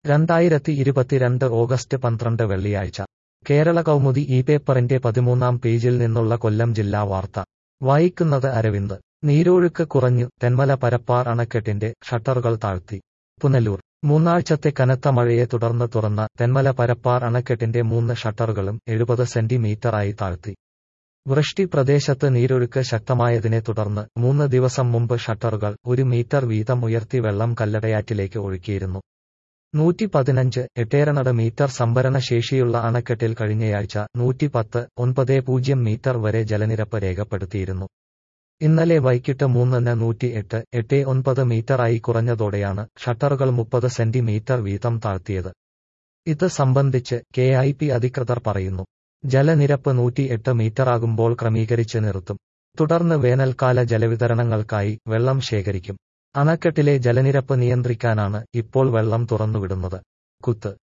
രണ്ടായിരത്തി ഇരുപത്തിരണ്ട് ഓഗസ്റ്റ് പന്ത്രണ്ട് വെള്ളിയാഴ്ച കേരള കൗമുദി ഈ പേപ്പറിന്റെ പതിമൂന്നാം പേജിൽ നിന്നുള്ള കൊല്ലം ജില്ലാ വാർത്ത വായിക്കുന്നത് അരവിന്ദ് നീരൊഴുക്ക് കുറഞ്ഞു തെന്മല പരപ്പാർ അണക്കെട്ടിന്റെ ഷട്ടറുകൾ താഴ്ത്തി പുനലൂർ മൂന്നാഴ്ചത്തെ കനത്ത മഴയെ തുടർന്ന് തുറന്ന തെന്മല പരപ്പാർ അണക്കെട്ടിന്റെ മൂന്ന് ഷട്ടറുകളും എഴുപത് സെന്റിമീറ്ററായി താഴ്ത്തി വൃഷ്ടി പ്രദേശത്ത് നീരൊഴുക്ക് ശക്തമായതിനെ തുടർന്ന് മൂന്ന് ദിവസം മുമ്പ് ഷട്ടറുകൾ ഒരു മീറ്റർ വീതം ഉയർത്തി വെള്ളം കല്ലടയാറ്റിലേക്ക് ഒഴുക്കിയിരുന്നു നൂറ്റി പതിനഞ്ച് എട്ടേറനട മീറ്റർ സംഭരണ ശേഷിയുള്ള അണക്കെട്ടിൽ കഴിഞ്ഞയാഴ്ച നൂറ്റി പത്ത് ഒൻപത് പൂജ്യം മീറ്റർ വരെ ജലനിരപ്പ് രേഖപ്പെടുത്തിയിരുന്നു ഇന്നലെ വൈകിട്ട് മൂന്നിന് നൂറ്റി എട്ട് എട്ട് ഒൻപത് മീറ്ററായി കുറഞ്ഞതോടെയാണ് ഷട്ടറുകൾ മുപ്പത് സെന്റിമീറ്റർ വീതം താഴ്ത്തിയത് ഇത് സംബന്ധിച്ച് കെ ഐ പി അധികൃതർ പറയുന്നു ജലനിരപ്പ് നൂറ്റി എട്ട് മീറ്ററാകുമ്പോൾ ക്രമീകരിച്ച് നിർത്തും തുടർന്ന് വേനൽക്കാല ജലവിതരണങ്ങൾക്കായി വെള്ളം ശേഖരിക്കും അണക്കെട്ടിലെ ജലനിരപ്പ് നിയന്ത്രിക്കാനാണ് ഇപ്പോൾ വെള്ളം തുറന്നുവിടുന്നത് കുത്ത്